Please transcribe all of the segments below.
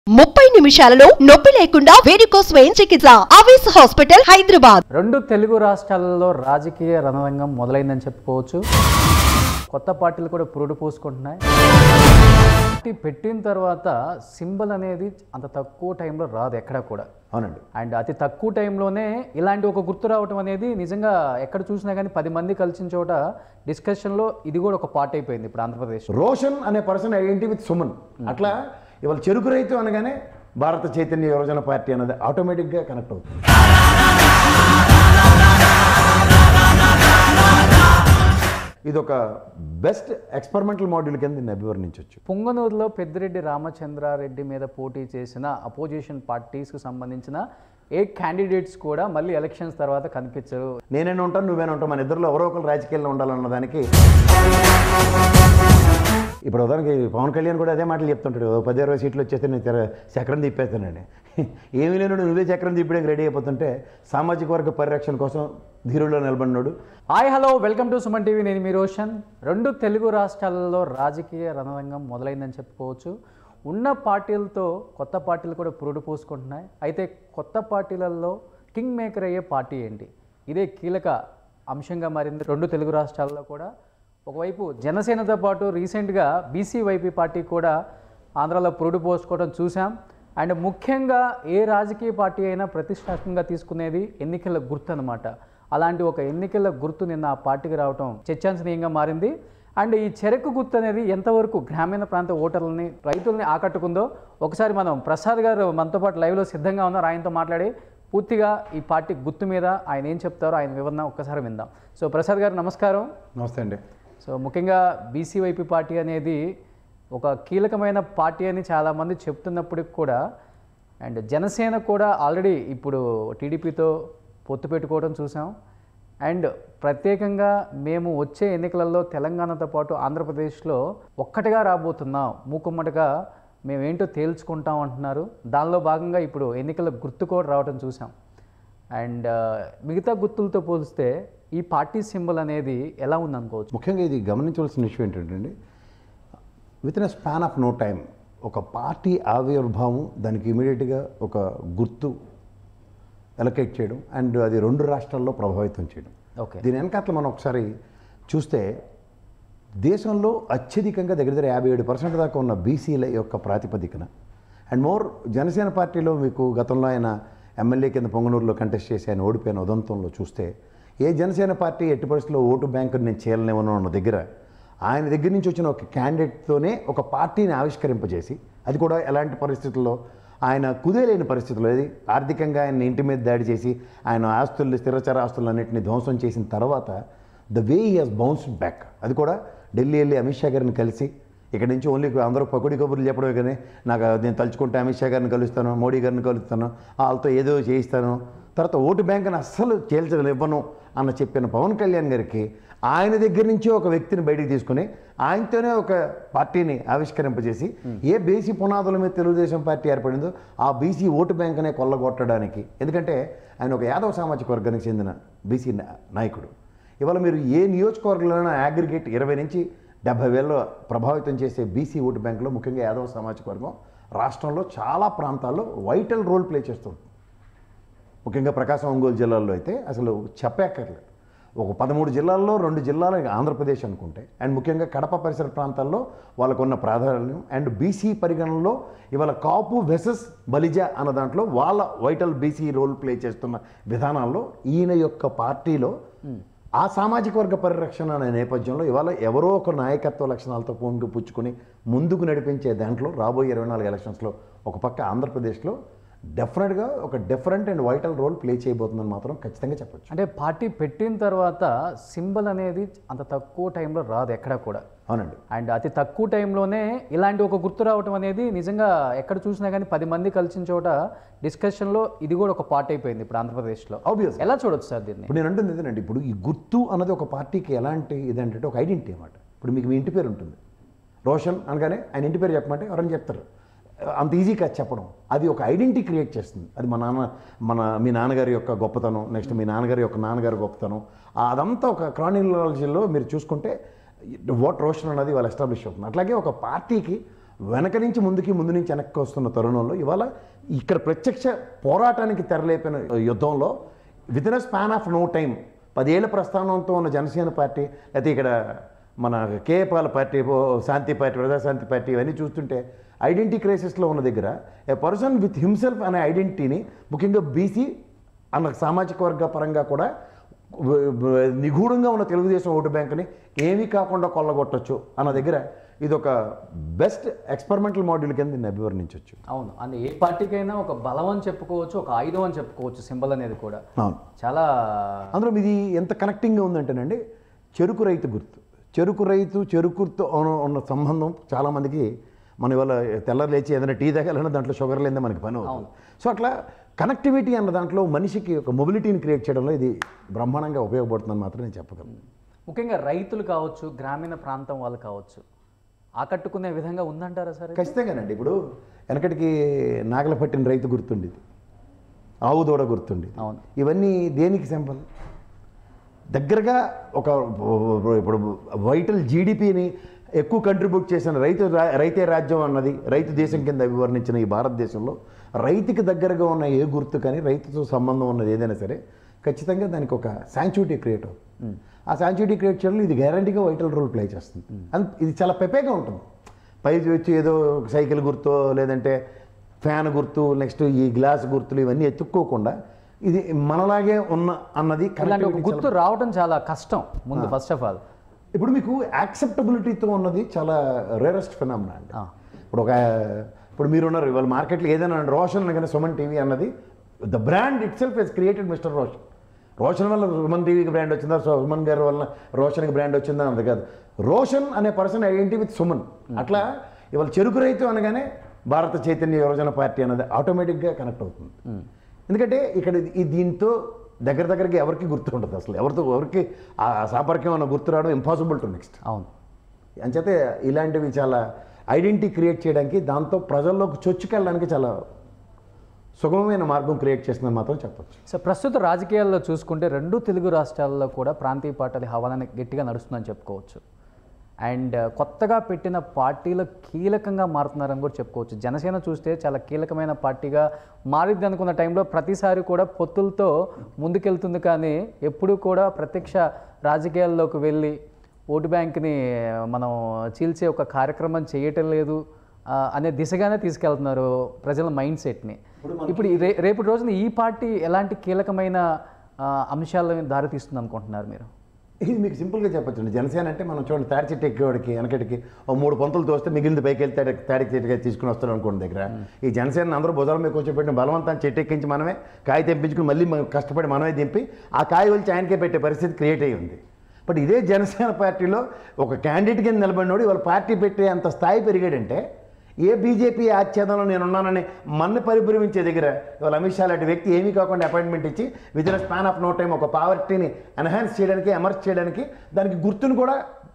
ముప్పై నిమిషాలలో నొప్పి లేకుండా వేడికోస్ స్వయం చికిత్స ఆవేశ హాస్పిటల్ హైదరాబాద్ రెండు తెలుగు రాష్ట్రాలలో రాజకీయ రణరంగం మొదలైందని చెప్పుకోవచ్చు కొత్త పార్టీలు కూడా పురుడు పూసుకుంటున్నాయి పార్టీ పెట్టిన తర్వాత సింబల్ అనేది అంత తక్కువ టైంలో రాదు ఎక్కడ కూడా అవునండి అండ్ అతి తక్కువ టైంలోనే ఇలాంటి ఒక గుర్తు రావటం అనేది నిజంగా ఎక్కడ చూసినా కానీ పది మంది కలిసిన చోట డిస్కషన్లో ఇది కూడా ఒక పార్ట్ అయిపోయింది ఇప్పుడు ఆంధ్రప్రదేశ్ రోషన్ అనే పర్సన్ ఐడెంటిటీ విత్ సుమన్ అట్లా ఇవాళ చెరుకు రైతు అనగానే భారత చైతన్య యువజన పార్టీ అన్నది ఆటోమేటిక్గా కనెక్ట్ అవుతుంది ఇది ఒక బెస్ట్ ఎక్స్పెరిమెంటల్ మోడ్యూల్ కింద దీన్ని అభివర్ణించవచ్చు పుంగనూరులో పెద్దిరెడ్డి రామచంద్రారెడ్డి మీద పోటీ చేసిన అపోజిషన్ పార్టీస్కి సంబంధించిన ఏ క్యాండిడేట్స్ కూడా మళ్ళీ ఎలక్షన్స్ తర్వాత కనిపించరు నేనే ఉంటాను నువ్వేనే ఉంటావు మన ఇద్దరిలో ఎవరో ఒకరు రాజకీయాల్లో ఉండాలన్న దానికి ఇప్పుడు ఉదాహరణకి పవన్ కళ్యాణ్ కూడా అదే మాటలు చెప్తుంటాడు "ఓ పది ఇరవై సీట్లు వచ్చేస్తే నేను తెర- చక్రం తిప్పేస్తానండి ఏమీ లేనుడు నువ్వే చక్రం తిప్పడానికి రెడీ అయిపోతుంటే సామాజిక వర్గ పరిరక్షణ కోసం ధీరులో నిలబడినాడు hi hello welcome to Suman TV నేను మీ రోషన్ రెండు తెలుగు రాష్ట్రాలలో రాజకీయ రణరంగం మొదలైందని చెప్పుకోవచ్చు ఉన్న పార్టీలతో కొత్త పార్టీలు కూడా పురుడు పూసుకుంటున్నాయి అయితే కొత్త పార్టీలలో కింగ్ మేకర్ అయ్యే పార్టీ ఏంటి ఇదే కీలక అంశంగా మారింది రెండు తెలుగు రాష్ట్రాల్లో కూడా ఒకవైపు జనసేనతో పాటు రీసెంట్గా బీసీ వైపీ పార్టీ కూడా ఆంధ్రాలో పురుడు పోసుకోవడం చూసాం అండ్ ముఖ్యంగా ఏ రాజకీయ పార్టీ అయినా ప్రతిష్టాత్మకంగా తీసుకునేది ఎన్నికల గుర్తు అనమాట అలాంటి ఒక ఎన్నికల గుర్తు నిన్న ఆ పార్టీకి రావటం చర్చాంశనీయంగా మారింది అండ్ ఈ చెరకు గుర్తు అనేది ఎంతవరకు గ్రామీణ ప్రాంత ఓటర్లని రైతుల్ని ఆకట్టుకుందో ఒకసారి మనం ప్రసాద్ గారు మనతో పాటు లైవ్లో సిద్ధంగా ఉన్నారు ఆయనతో మాట్లాడి పూర్తిగా ఈ పార్టీ గుర్తు మీద ఆయన ఏం చెప్తారో ఆయన వివరణ ఒక్కసారి విందాం సో ప్రసాద్ గారు నమస్కారం నమస్తే అండి సో ముఖ్యంగా బీసీ వైపీ పార్టీ అనేది ఒక కీలకమైన పార్టీ అని చాలామంది చెప్తున్నప్పటికి కూడా అండ్ జనసేన కూడా ఆల్రెడీ ఇప్పుడు టీడీపీతో పొత్తు పెట్టుకోవడం చూసాం అండ్ ప్రత్యేకంగా మేము వచ్చే ఎన్నికలలో తెలంగాణతో పాటు ఆంధ్రప్రదేశ్లో ఒక్కటిగా రాబోతున్నాం మూకుమ్మటిగా మేమేంటో తేల్చుకుంటాం అంటున్నారు దానిలో భాగంగా ఇప్పుడు ఎన్నికల గుర్తు కూడా రావడం చూసాం అండ్ మిగతా గుర్తులతో పోలిస్తే ఈ పార్టీ సింబల్ అనేది ఎలా ఉందనుకోవచ్చు ముఖ్యంగా ఇది గమనించవలసిన విషయం ఏంటంటే within span of no time ఒక పార్టీ ఆవిర్భావం దానికి ఇమీడియట్గా ఒక గుర్తు ఎలకేట్ చేయడం అండ్ అది రెండు రాష్ట్రాల్లో ప్రభావితం చేయడం ఓకే దీని వెనకాతల మనం ఒకసారి చూస్తే దేశంలో అత్యధికంగా దగ్గర దగ్గర యాభై ఏడు పర్సెంట్ దాకా ఉన్న బీసీల యొక్క ప్రాతిపదికన అండ్ మోర్ జనసేన పార్టీలో మీకు గతంలో ఆయన ఎమ్మెల్యే కింద పొంగనూరులో కంటెస్ట్ చేసి ఆయన ఓడిపోయిన ఉదంతంలో చూస్తే ఏ జనసేన పార్టీ ఎట్టి పరిస్థితుల్లో ఓటు బ్యాంకుని నేను చేయలేమనో అన్న దగ్గర ఆయన దగ్గర నుంచి వచ్చిన ఒక క్యాండిడేట్తోనే ఒక పార్టీని ఆవిష్కరింపజేసి అది కూడా ఎలాంటి పరిస్థితుల్లో ఆయన కుదేలేని పరిస్థితుల్లో ఇది ఆర్థికంగా ఆయన ఇంటి మీద దాడి చేసి ఆయన ఆస్తులు స్థిరచర ఆస్తులన్నింటినీ ధ్వంసం చేసిన తర్వాత the way he has bounced back అది కూడా ఢిల్లీ వెళ్ళి అమిత్ షా గారిని కలిసి ఇక్కడ నుంచి ఓన్లీ అందరూ పకోడి కబుర్లు చెప్పడమే కానీ నాకు నేను తలుచుకుంటే అమిత్ షా గారిని కలుస్తాను మోడీ గారిని కలుస్తాను వాళ్ళతో ఏదో చేయిస్తాను తర్వాత ఓటు బ్యాంకుని అస్సలు చేల్చనివ్వను అన్న చెప్పిన పవన్ కళ్యాణ్ గారికి ఆయన దగ్గర నుంచి ఒక వ్యక్తిని బయటికి తీసుకుని ఆయనతోనే ఒక పార్టీని ఆవిష్కరింపజేసి ఏ బీసీ పునాదుల మీద తెలుగుదేశం పార్టీ ఏర్పడిందో ఆ బీసీ ఓటు బ్యాంకునే కొల్లగొట్టడానికి ఎందుకంటే ఆయన ఒక యాదవ సామాజిక వర్గానికి చెందిన బీసీ నా- నాయకుడు ఇవాళ మీరు ఏ నియోజకవర్గంలోనైనా అగ్రిగేట్ ఇరవై నుంచి డెబ్బై వేలలో ప్రభావితం చేసే బీసీ ఓటు బ్యాంకులో ముఖ్యంగా యాదవ సామాజిక వర్గం రాష్ట్రంలో చాలా ప్రాంతాల్లో వైటల్ రోల్ ప్లే చేస్తుంది ముఖ్యంగా ప్రకాశం ఒంగోలు జిల్లాల్లో అయితే అసలు చెప్పక్కర్లేదు ఒక పదమూడు జిల్లాల్లో రెండు జిల్లాలు ఆంధ్రప్రదేశ్ అనుకుంటే అండ్ ముఖ్యంగా కడప పరిసర ప్రాంతాల్లో వాళ్ళకున్న ప్రాధాన్యం అండ్ బీసీ పరిగణనలో ఇవాళ కాపు వెసస్ బలిజ అన్న దాంట్లో వాళ్ళ వైటల్ బీసీ రోల్ ప్లే చేస్తున్న విధానాల్లో ఈయన యొక్క పార్టీలో ఆ సామాజిక వర్గ పరిరక్షణ అనే నేపథ్యంలో ఇవాళ ఎవరో ఒక నాయకత్వ లక్షణాలతో పొంగి పుచ్చుకొని ముందుకు నడిపించే దాంట్లో రాబోయే ఇరవై నాలుగు ఎలక్షన్స్లో ఒక పక్క ఆంధ్రప్రదేశ్లో డెఫినెట్గా ఒక different and vital role play చేయబోతుందని మాత్రం ఖచ్చితంగా చెప్పొచ్చు అంటే పార్టీ పెట్టిన తర్వాత సింబల్ అనేది అంత తక్కువ టైంలో రాదు ఎక్కడ కూడా అవునండి అండ్ అతి తక్కువ టైంలోనే ఇలాంటి ఒక గుర్తు రావటం అనేది నిజంగా ఎక్కడ చూసినా కానీ పది మంది కలిసిన చోట డిస్కషన్లో ఇది కూడా ఒక పార్ట్ అయిపోయింది ఇప్పుడు ఆంధ్రప్రదేశ్లో ఆబ్వియస్ ఎలా చూడొచ్చు సార్ దీన్ని ఇప్పుడు నేను అంటుంది ఇదేనండి ఇప్పుడు ఈ గుర్తు అన్నది ఒక పార్టీకి ఎలాంటి ఇదంటే ఒక ఐడెంటిటీ అన్నమాట ఇప్పుడు మీకు మీ ఇంటి పేరు ఉంటుంది రోషన్ అనగానే ఆయన ఇంటి పేరు చెప్పమంటే ఎవరైనా చెప్తారు అంత ఈజీ కాదు చెప్పడం అది ఒక ఐడెంటిటీ క్రియేట్ చేస్తుంది అది మా నాన్న మన మీ నాన్నగారి యొక్క గొప్పతనం నెక్స్ట్ మీ నాన్నగారి యొక్క నాన్నగారి గొప్పతనం అదంతా ఒక క్రానిలాలజీలో మీరు చూసుకుంటే ఓట్ రోషన్ అన్నది వాళ్ళు ఎస్టాబ్లిష్ అవుతుంది అట్లాగే ఒక పార్టీకి వెనక నుంచి ముందుకి ముందు నుంచి వెనక్కి వస్తున్న తరుణంలో ఇవాళ ఇక్కడ ప్రత్యక్ష పోరాటానికి తెరలేపిన యుద్ధంలో within span of no time పదేళ్ల ప్రస్థానంతో ఉన్న జనసేన పార్టీ లేకపోతే ఇక్కడ మన కేపాల పార్టీ ఓ శాంతి పార్టీ ప్రజాశాంతి పార్టీ ఇవన్నీ చూస్తుంటే ఐడెంటిటీ క్రైసిస్లో ఉన్న దగ్గర ఏ పర్సన్ విత్ హిమ్సెల్ఫ్ అనే ఐడెంటిటీని ముఖ్యంగా బీసీ అన్న సామాజిక వర్గ పరంగా కూడా వ- వ- నిగూఢంగా ఉన్న తెలుగుదేశం ఓటు బ్యాంకుని ఏమీ కాకుండా కొల్లగొట్టొచ్చు అన్న దగ్గర ఇది ఒక బెస్ట్ ఎక్స్పెరిమెంటల్ మాడ్యూల్ కింద దీన్ని అభివర్ణించవచ్చు అవును అంటే ఏ పార్టీకైనా ఒక బలం అని చెప్పుకోవచ్చు ఒక ఆయుధం అని చెప్పుకోవచ్చు సింబల్ అనేది కూడా అవును చాలా అందులో ఇది ఎంత కనెక్టింగ్గా ఉందంటేనండి చెరుకు రైతు గుర్తు చెరుకు రైతు చెరుకుతో ఉన్న- ఉన్న సంబంధం చాలామందికి మన ఇవాళ తెల్లరు లేచి ఏదైనా టీ తాగాలన్నా దాంట్లో షుగర్ లేదే మనకి పని అవుతుంది సో అట్లా కనెక్టివిటీ అన్న దాంట్లో మనిషికి ఒక మొబిలిటీని క్రియేట్ చేయడంలో ఇది బ్రహ్మాండంగా ఉపయోగపడుతుందని మాత్రం నేను చెప్పగలను ముఖ్యంగా రైతులు కావచ్చు గ్రామీణ ప్రాంతం వాళ్ళు కావచ్చు ఆకట్టుకునే విధంగా ఉందంటారా సరే ఖచ్చితంగానండి ఇప్పుడు వెనకటికి నాగల పట్టిన రైతు గుర్తుండేది ఆవు దూడ గుర్తుండేది అవును. ఇవన్నీ దేనికి సింపుల్ దగ్గరగా ఒక ఇప్పుడు వైటల్ జీడిపిని ఎక్కువ కంట్రిబ్యూట్ చేసిన రైతు రా- రైతే రాజ్యం అన్నది రైతు దేశం కింద అభివర్ణించిన ఈ భారతదేశంలో రైతుకి దగ్గరగా ఉన్న ఏ గుర్తు కానీ రైతుతో సంబంధం ఉన్నది ఏదైనా సరే ఖచ్చితంగా దానికి ఒక శాంచుటీ క్రియేట్ అవుతుంది ఆ శాంచుటీ క్రియేట్ చేయడంలో ఇది గ్యారంటీగా వైటల్ రోల్ ప్లే చేస్తుంది అండ్ ఇది చాలా పెపేగా ఉంటుంది పై వచ్చి ఏదో సైకిల్ గుర్తో లేదంటే ఫ్యాన్ గుర్తు నెక్స్ట్ ఈ గ్లాస్ గుర్తులు ఇవన్నీ ఎత్తుక్కోకుండా ఇది మనలాగే ఉన్న అన్నది ఇలాంటి ఒక connectivity గుర్తు రావడం చాలా కష్టం ముందు ఫస్ట్ ఆఫ్ ఆల్ ఇప్పుడు మీకు యాక్సెప్టబిలిటీతో ఉన్నది చాలా రేరెస్ట్ ఫినామినా అండి ఆ. ఇప్పుడు ఒక ఇప్పుడు మీరున్నారు ఇవాళ మార్కెట్లో ఏదైనా రోషన్ అనగానే సుమన్ టీవీ అన్నది the brand itself has created mister Roshan Roshan వల్ల సుమన్ టీవీకి బ్రాండ్ వచ్చిందా సుమన్ గారి వల్ల రోషన్కి బ్రాండ్ వచ్చిందా అన్నది కాదు రోషన్ అనే పర్సన్ ఐడెంటిటీ విత్ సుమన్ అట్లా ఇవాళ చెరుకు రైతు అనగానే భారత చైతన్య యువజన పార్టీ అన్నది ఆటోమేటిక్గా కనెక్ట్ అవుతుంది ఎందుకంటే ఇక్కడ ఈ దీంతో దగ్గర దగ్గరకి ఎవరికి గుర్తు ఉండదు అసలు ఎవరితో ఎవరికి ఆ సాపర్క్యం అన్న గుర్తు రావడం ఇంపాసిబుల్ టు నెక్స్ట్ అవును అంచేతే ఇలాంటివి చాలా ఐడెంటిటీ క్రియేట్ చేయడానికి దాంతో ప్రజల్లోకి చొచ్చుకెళ్ళడానికి చాలా సుగమమైన మార్గం క్రియేట్ చేసిందని మాత్రం చెప్పొచ్చు సో ప్రస్తుత రాజకీయాల్లో చూసుకుంటే రెండు తెలుగు రాష్ట్రాల్లో కూడా ప్రాంతీయ పార్టీల హవాలని గట్టిగా నడుస్తుందని చెప్పుకోవచ్చు అండ్ కొత్తగా పెట్టిన పార్టీలు కీలకంగా మారుతున్నారని కూడా చెప్పుకోవచ్చు జనసేన చూస్తే చాలా కీలకమైన పార్టీగా మారిద్ది అనుకున్న టైంలో ప్రతిసారి కూడా పొత్తులతో ముందుకెళ్తుంది కానీ ఎప్పుడూ కూడా ప్రత్యక్ష రాజకీయాల్లోకి వెళ్ళి ఓటు బ్యాంక్ని మనం చీల్చే ఒక కార్యక్రమం చేయటం లేదు ఆ, అనే దిశగానే తీసుకెళ్తున్నారు ప్రజల మైండ్ సెట్ని ఇప్పుడు ఈ రే రేపటి రోజున ఈ పార్టీ ఎలాంటి కీలకమైన ఆ, అంశాలను దారితీస్తుంది అనుకుంటున్నారు మీరు ఇది మీకు సింపుల్గా చెప్పొచ్చండి జనసేన అంటే మనం చూడండి తాడి చెట్టు ఎక్కేవాడికి వెనకటికి ఓ మూడు పంతులు తోస్తే మిగిలింది పైకి వెళ్తే తాడి తాడి చెట్టుగా తీసుకుని వస్తాడు అనుకోండి దగ్గర ఈ జనసేన అందరూ భుజాల మీద కూర్చోబెట్టిన బలవంతాన్ని చెట్టు ఎక్కించి మనమే కాయ తెంపించుకుని మళ్ళీ మనం కష్టపడి మనమే దింపి ఆ కాయ వచ్చి ఆయనకే పెట్టే పరిస్థితి క్రియేట్ అయ్యి ఉంది బట్ ఇదే జనసేన పార్టీలో ఒక క్యాండిడేట్ కింద నిలబడినోడు ఇవాళ పార్టీ పెట్టే అంత స్థాయి పెరిగాడంటే ఏ బీజేపీ ఆచ్ఛేదంలో నేను ఉన్నానని మన్ను పరిభ్రమించే దగ్గర ఇవాళ అమిత్ షా లాంటి వ్యక్తి ఏమీ కాకుండా అపాయింట్మెంట్ ఇచ్చి within span of no time ఒక పావర్టీని ఎన్హాన్స్ చేయడానికి ఎమర్జ్ చేయడానికి దానికి గుర్తును కూడా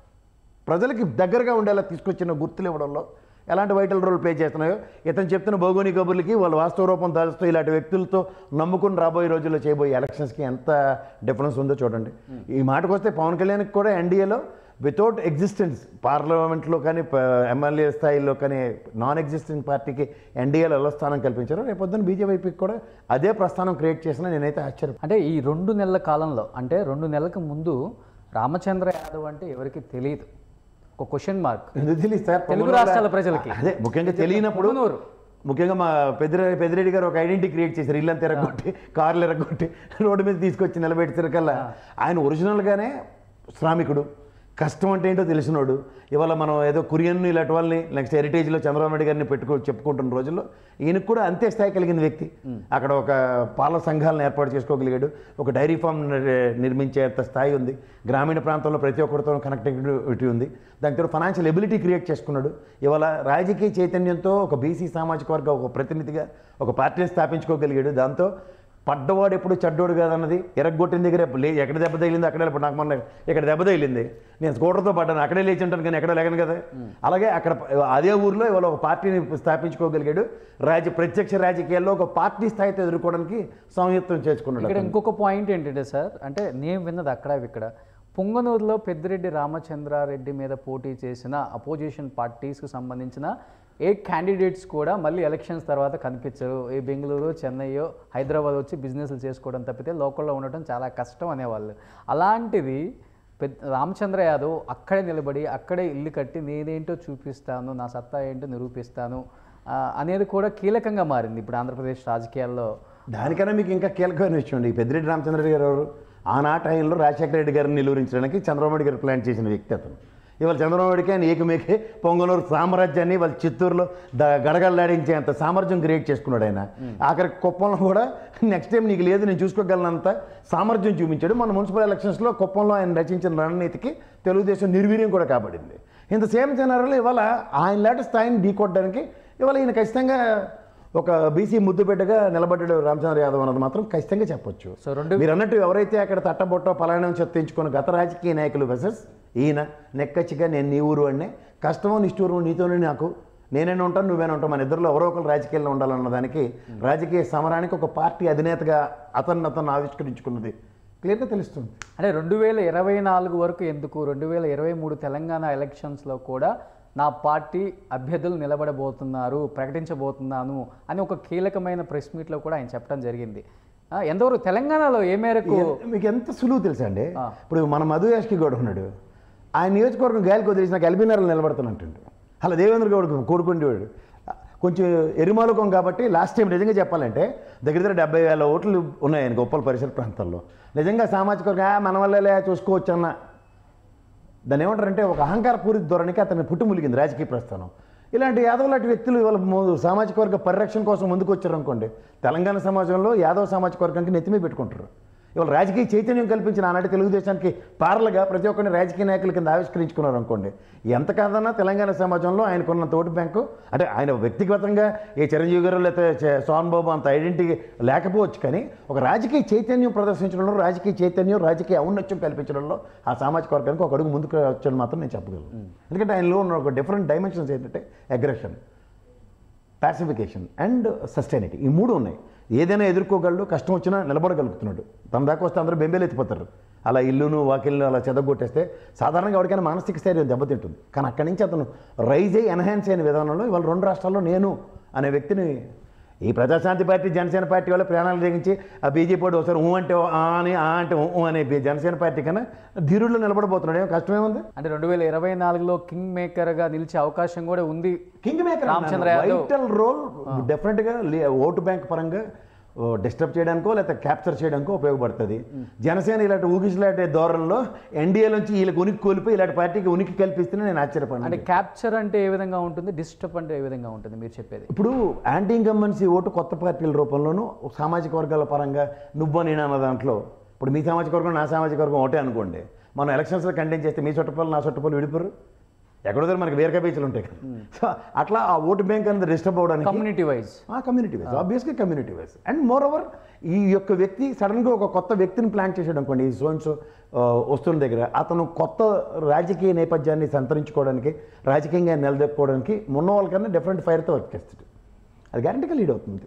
ప్రజలకి దగ్గరగా ఉండేలా తీసుకొచ్చిన గుర్తులు ఇవ్వడంలో ఎలాంటి వైటల్ రోల్ ప్లే చేస్తున్నాయో ఇతను చెప్తున్న భౌగోళిక కబుర్లకి వాళ్ళు వాస్తవ రూపం దాల్స్తూ ఇలాంటి వ్యక్తులతో నమ్ముకుని రాబోయే రోజుల్లో చేయబోయే ఎలక్షన్స్కి ఎంత డిఫరెన్స్ ఉందో చూడండి ఈ మాటకు వస్తే పవన్ కళ్యాణ్కి కూడా ఎన్డీఏలో వితౌట్ ఎగ్జిస్టెన్స్ పార్లమెంట్లో కానీ ఎమ్మెల్యే స్థాయిలో కానీ నాన్ ఎగ్జిస్టింగ్ పార్టీకి ఎన్డీఏలో ఎలా స్థానం కల్పించారో రేపొద్దున బీజేపీకి కూడా అదే ప్రస్థానం క్రియేట్ చేసినా నేనైతే ఆశ్చర్యం అంటే ఈ రెండు నెలల కాలంలో అంటే రెండు నెలలకు ముందు రామచంద్ర యాదవ్ అంటే ఎవరికి తెలియదు ఒక క్వశ్చన్ మార్క్ ఎందుకు తెలియదు సార్ తెలుగు రాష్ట్రాల ప్రజలకి. అదే ముఖ్యంగా తెలియనప్పుడు పొంగనూరు. ముఖ్యంగా మా పెద్దిరెడ్డి పెద్దిరెడ్డి గారు ఒక ఐడెంటిటీ క్రియేట్ చేశారు ఇల్లంతా ఎరగొట్టి కార్లు ఎరగొట్టి రోడ్డు మీద తీసుకొచ్చి నిలబెట్టారు కల్లా ఆయన ఒరిజినల్గానే శ్రామికుడు కష్టం అంటే ఏంటో తెలిసినోడు ఇవాళ మనం ఏదో కురియన్ ఇలాంటి వాళ్ళని నెక్స్ట్ హెరిటేజ్లో చంద్రబాబు నాయుడు గారిని పెట్టుకో చెప్పుకుంటున్న రోజుల్లో ఈయనకు కూడా అంతే స్థాయి కలిగిన వ్యక్తి అక్కడ ఒక పాల సంఘాలను ఏర్పాటు చేసుకోగలిగాడు ఒక డైరీ ఫామ్ నిర్మించేంత స్థాయి ఉంది గ్రామీణ ప్రాంతంలో ప్రతి ఒక్కరితో కనెక్టివిటీ ఉంది దానితో ఫైనాన్షియల్ ఎబిలిటీ క్రియేట్ చేసుకున్నాడు ఇవాళ రాజకీయ చైతన్యంతో ఒక బీసీ సామాజిక వర్గ ఒక ప్రతినిధిగా ఒక పార్టీని స్థాపించుకోగలిగాడు దాంతో పడ్డవాడు ఎప్పుడు చెడ్డోడు కాదన్నది ఎరగొట్టిన దగ్గర లే ఎక్కడ దెబ్బ తగిలింది అక్కడే ఇప్పుడు నాకు మొన్న ఇక్కడ దెబ్బ తగిలింది నేను స్కూటర్తో పడ్డాను అక్కడే లేచి ఉంటాను కానీ ఎక్కడ లేగను కదా అలాగే అక్కడ ప- అదే ఊర్లో ఇవాళ ఒక పార్టీని స్థాపించుకోగలిగాడు రాజ ప్రత్యక్ష రాజకీయాల్లో ఒక పార్టీ స్థాయితో ఎదుర్కోవడానికి సంయుక్తం చేసుకున్నాడు ఇక్కడ ఇంకొక పాయింట్ ఏంటంటే సార్ అంటే నేను విన్నది అక్కడ ఇక్కడ పొంగనూరులో పెద్దిరెడ్డి రామచంద్రారెడ్డి మీద పోటీ చేసిన అపోజిషన్ పార్టీస్కి సంబంధించిన ఏ క్యాండిడేట్స్ కూడా మళ్ళీ ఎలక్షన్స్ తర్వాత కనిపించరు ఏ బెంగళూరు చెన్నైయో హైదరాబాద్ వచ్చి బిజినెస్లు చేసుకోవడం తప్పితే లోకల్లో ఉండటం చాలా కష్టం అనేవాళ్ళు అలాంటిది పెద్ద రామచంద్ర యాదవ్ అక్కడే నిలబడి అక్కడే ఇల్లు కట్టి నేనేంటో చూపిస్తాను నా సత్తా ఏంటో నిరూపిస్తాను ఆ, అనేది కూడా కీలకంగా మారింది ఇప్పుడు ఆంధ్రప్రదేశ్ రాజకీయాల్లో దానికన్నా మీకు ఇంకా కీలకమైన విషయం అండి ఈ పెద్దిరెడ్డి రామచంద్రరెడ్డి గారు ఎవరు ఆనా టైంలో రాజశేఖర రెడ్డి గారిని నిలువరించడానికి చంద్రబాబు నాయుడు గారు ప్లాన్ చేసిన వ్యక్తి అతను ఇవాళ చంద్రబాబు నాయుడికి ఆయన ఏకమేకే పొంగనూరు సామ్రాజ్యాన్ని వాళ్ళ చిత్తూరులో ద గడగడలాడించేంత సామర్థ్యం క్రియేట్ చేసుకున్నాడు ఆయన ఆఖరి కుప్పంలో కూడా నెక్స్ట్ టైం నీకు లేదు నేను చూసుకోగలనంత సామర్థ్యం చూపించాడు మన మున్సిపల్ ఎలక్షన్స్లో కుప్పంలో ఆయన రచించిన రణనీతికి తెలుగుదేశం నిర్వీర్యం కూడా కాబడింది ఇంత సేమ్ జనరల్ ఇవాళ ఆయన లాంటి స్థాయిని ఢీకొట్టడానికి ఇవాళ ఈయన ఖచ్చితంగా ఒక బీసీ ముద్దుబిడ్డగా నిలబడ్డాడు రామచంద్ర యాదవ్ అన్నది మాత్రం ఖచ్చితంగా చెప్పొచ్చు సో రెండు మీరు అన్నట్టు ఎవరైతే అక్కడ తట్టబొట్టో పలాయనం చెత్తించుకున్న గత రాజకీయ నాయకులు వెసెస్ ఈయన నెక్కచ్చిగా నేను నీ ఊరు అన్నే కష్టమో నిష్ఠూరం నీతోనే నాకు నేనే ఉంటాను నువ్వేనే ఉంటావు మన ఇద్దరిలో ఎవరో ఒకరు రాజకీయాల్లో ఉండాలన్న దానికి రాజకీయ సమరానికి ఒక పార్టీ అధినేతగా అతన్ని అతను ఆవిష్కరించుకున్నది క్లియర్గా తెలుస్తుంది అంటే రెండు వేల ఇరవై నాలుగు వరకు ఎందుకు రెండు వేల ఇరవై మూడు తెలంగాణ ఎలక్షన్స్లో కూడా నా పార్టీ అభ్యర్థులు నిలబడబోతున్నారు ప్రకటించబోతున్నాను అని ఒక కీలకమైన ప్రెస్ మీట్లో కూడా ఆయన చెప్పడం జరిగింది ఆ, ఎంతవరకు తెలంగాణలో ఏ మేరకు మీకు ఎంత సులువు తెలుసా అండి ఇప్పుడు మన మధు యాష్కి గౌడ్ ఉన్నాడు ఆయన నియోజకవర్గం గాలికి వదిలేసి నాకు ఎల్బీనర్లు నిలబడుతున్నట్టుండు అలా దేవేంద్ర గౌడ్ కోరుకుండేవాడు కొంచెం ఎరిమాలకం కాబట్టి లాస్ట్ టైం నిజంగా చెప్పాలంటే దగ్గర దగ్గర డెబ్బై వేల ఓట్లు ఉన్నాయి ఆయన గొప్పల పరిసర ప్రాంతాల్లో నిజంగా సామాజిక వర్గం, "ఆ, మన వల్లలే చూసుకోవచ్చు అన్న దాన్ని ఏమంటారంటే ఒక అహంకార పూరిత ధోరణికి అతన్ని పుట్టుములిగింది రాజకీయ ప్రస్థానం ఇలాంటి యాదవ్ లాంటి వ్యక్తులు ఇవాళ ము- సామాజిక వర్గ పరిరక్షణ కోసం ముందుకు వచ్చారు అనుకోండి తెలంగాణ సమాజంలో యాదవ్ సామాజిక వర్గానికి నెత్తిమీ పెట్టుకుంటారు ఇవాళ రాజకీయ చైతన్యం కల్పించిన ఆనాటి తెలుగుదేశానికి పార్లగా ప్రతి ఒక్కరిని రాజకీయ నాయకుల కింద ఆవిష్కరించుకున్నారు అనుకోండి ఎంత కాదన్నా తెలంగాణ సమాజంలో ఆయనకున్న తోటి బ్యాంకు అంటే ఆయన వ్యక్తిగతంగా ఏ చిరంజీవి గారు లేకపోతే చే- సోహన్ బాబు అంత ఐడెంటిటీ లేకపోవచ్చు కానీ ఒక రాజకీయ చైతన్యం ప్రదర్శించడంలో రాజకీయ చైతన్యం రాజకీయ ఔన్నత్యం కల్పించడంలో ఆ సామాజిక వర్గానికి ఒక అడుగు ముందుకు వచ్చని మాత్రం నేను చెప్పగలను ఎందుకంటే ఆయనలో ఉన్న ఒక డిఫరెంట్ డైమెన్షన్స్ ఏంటంటే అగ్రెషన్ పాసిఫికేషన్ అండ్ సస్టైనిటీ ఈ మూడు ఉన్నాయి ఏదైనా ఎదుర్కోగలడు కష్టం వచ్చినా నిలబడగలుగుతున్నాడు తన దాకా వస్తే అందరూ బెంబేలు ఎత్తిపోతారు అలా ఇల్లును వాకిల్ను అలా చెదగొట్టేస్తే సాధారణంగా ఎవరికైనా మానసిక స్థైర్యం దెబ్బతింటుంది కానీ అక్కడి నుంచి అతను రైజ్ అయ్యి ఎన్హాన్స్ అయిన విధానంలో ఇవాళ రెండు రాష్ట్రాల్లో నేను అనే వ్యక్తిని ఈ ప్రజాశాంతి పార్టీ జనసేన పార్టీ వాళ్ళు ప్రాణాలు తెగించి ఆ బీజేపీ వాడు ఒకసారి ఊ అంటే ఆ అని ఆ అంటే ఊ అనే బీ- జనసేన పార్టీ కన్నా ధీరుల్లో నిలబడబోతున్నాడు ఏం కష్టమేముంది అంటే రెండు వేల ఇరవై నాలుగులో కింగ్ మేకర్గా నిలిచే అవకాశం కూడా ఉంది king maker Ramachandra Yadav. Vital role డెఫినెట్గా ఓటు బ్యాంక్ పరంగా డిస్టర్బ్ చేయడానికో లేకపోతే క్యాప్చర్ చేయడానికో ఉపయోగపడుతుంది జనసేన ఇలాంటి ఊగిసలాంటి ధోరణిలో ఎన్డీఏ నుంచి వీళ్ళకి ఉనికి కోల్పోయి ఇలాంటి పార్టీకి ఉనికి కల్పిస్తేనే నేను ఆశ్చర్యపడినా అంటే క్యాప్చర్ అంటే ఏ విధంగా ఉంటుంది డిస్టర్బ్ అంటే ఏ విధంగా ఉంటుంది మీరు చెప్పేది ఇప్పుడు యాంటీ ఇన్కంబెన్సీ ఓటు కొత్త పార్టీల రూపంలోనూ సామాజిక వర్గాల పరంగా నువ్వు నేను అన్న దాంట్లో ఇప్పుడు మీ సామాజిక వర్గం నా సామాజిక వర్గం ఒకటే అనుకోండి మనం ఎలక్షన్స్లో కంటెంట్ చేస్తే మీ చుట్టపల్లి నా చుట్టపల్లి విడిపోరు ఎక్కడో దగ్గర మనకి వేరక బీచ్లు ఉంటాయి కదా సో అట్లా ఆ ఓటు బ్యాంక్ అనేది డిస్టర్బ్ అవ్వడానికి కమ్యూనిటీ వైజ్ ఆ కమ్యూనిటీ వైజ్ ఆబ్వియస్గా community wise and moreover ఈ యొక్క వ్యక్తి సడన్గా ఒక కొత్త వ్యక్తిని ప్లాన్ చేసాడు అనుకోండి ఈ సోన్స్ వస్తున్న దగ్గర అతను కొత్త రాజకీయ నేపథ్యాన్ని సంతరించుకోవడానికి రాజకీయంగా నిలదొక్కుకోవడానికి మొన్న వాళ్ళకన్నా డిఫరెంట్ ఫైర్తో వర్క్ చేస్తాడు అది గ్యారంటీగా లీడ్ అవుతుంది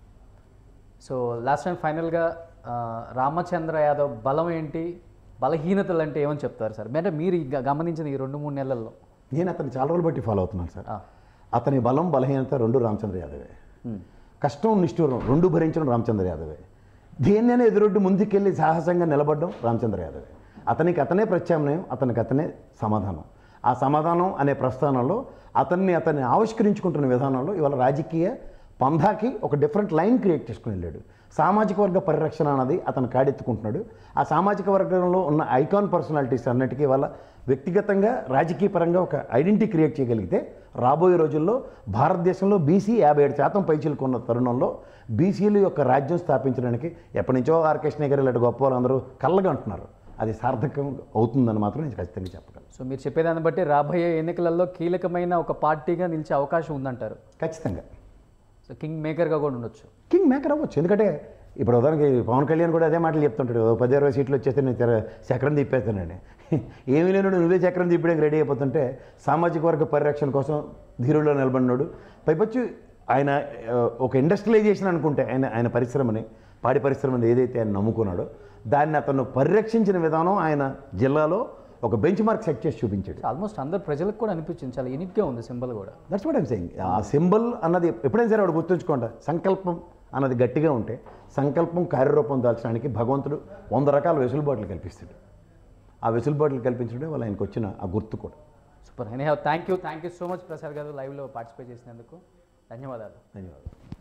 సో లాస్ట్ టైం ఫైనల్గా ఆ, రామచంద్ర యాదవ్ బలం ఏంటి బలహీనతలు అంటే ఏమని చెప్తారు సార్ అంటే మీరు ఈ గ- గమనించిన ఈ రెండు మూడు నెలల్లో నేను అతన్ని చాలా రోజులు బట్టి ఫాలో అవుతున్నాను సార్ ఆ. అతని బలం బలహీనత రెండు రామచంద్ర యాదవే కష్టం నిష్ఠూరం రెండు భరించడం రామచంద్ర యాదవే దేన్నైనా ఎదురొడ్డి ముందుకెళ్ళి సాహసంగా నిలబడడం రామచంద్ర యాదవే అతనికి అతనే ప్రత్యామ్నాయం అతనికి అతనే సమాధానం ఆ సమాధానం అనే ప్రస్థానంలో అతన్ని అతన్ని ఆవిష్కరించుకుంటున్న విధానంలో ఇవాళ రాజకీయ పంధాకి ఒక డిఫరెంట్ లైన్ క్రియేట్ చేసుకుని వెళ్ళాడు సామాజిక వర్గ పరిరక్షణ అన్నది అతను కాడెత్తుకుంటున్నాడు ఆ సామాజిక వర్గంలో ఉన్న ఐకాన్ పర్సనాలిటీస్ అన్నిటికీ వాళ్ళ వ్యక్తిగతంగా రాజకీయ పరంగా ఒక ఐడెంటిటీ క్రియేట్ చేయగలిగితే రాబోయే రోజుల్లో భారతదేశంలో బీసీ యాభై ఏడు శాతం పైచీలకున్న తరుణంలో బీసీల యొక్క రాజ్యం స్థాపించడానికి ఎప్పటి నుంచో ఆర్ కృష్ణ గారు ఇలాంటి గొప్ప వాళ్ళందరూ కళ్ళగా అంటున్నారు అది సార్థకం అవుతుందని మాత్రం నేను ఖచ్చితంగా చెప్పగలను సో మీరు చెప్పేదాన్ని బట్టి రాబోయే ఎన్నికలలో కీలకమైన ఒక పార్టీగా నిలిచే అవకాశం ఉందంటారు ఖచ్చితంగా సో కింగ్ మేకర్గా కూడా ఉండొచ్చు కింగ్ మేకర్ అవ్వచ్చు ఎందుకంటే ఇప్పుడు ఉదాహరణకి పవన్ కళ్యాణ్ కూడా అదే మాటలు చెప్తుంటాడు "ఓ పది ఇరవై సీట్లు వచ్చేస్తే నేను తెర చక్రం తిప్పేస్తానండి ఏమీ లేనుడు నువ్వే చక్రం తిప్పడానికి రెడీ అయిపోతుంటే సామాజిక వర్గ పరిరక్షణ కోసం ధీరులో నిలబడినాడు పైపొచ్చి ఆయన ఆ, ఒక ఇండస్ట్రియలైజేషన్ అనుకుంటే ఆయన ఆయన పరిశ్రమని పాడి పరిశ్రమని ఏదైతే ఆయన నమ్ముకున్నాడో దాన్ని అతను పరిరక్షించిన విధానం ఆయన జిల్లాలో ఒక బెంచ్ మార్క్ సెట్ చేసి చూపించాడు ఆల్మోస్ట్ అందరు ప్రజలకు కూడా అనిపించింది చాలా యూనిక్గా ఉంది సింబల్ కూడా దట్స్ వాట్ ఐమ్ సెయింగ్ ఆ సింబల్ అన్నది ఎప్పుడైనా సరే వాడు గుర్తుంచుకోండి సంకల్పం అన్నది గట్టిగా ఉంటే సంకల్పం కార్యరూపం దాల్చడానికి భగవంతుడు వంద రకాల వెసులుబాట్లు కల్పిస్తాడు ఆ వెసులుబాట్లు కల్పించడే వాళ్ళ ఆయనకు వచ్చిన ఆ గుర్తు కూడా super any have thank you thank you so much Prasad garu లైవ్లో పార్టిసిపేట్ చేసినందుకు ధన్యవాదాలు ధన్యవాదాలు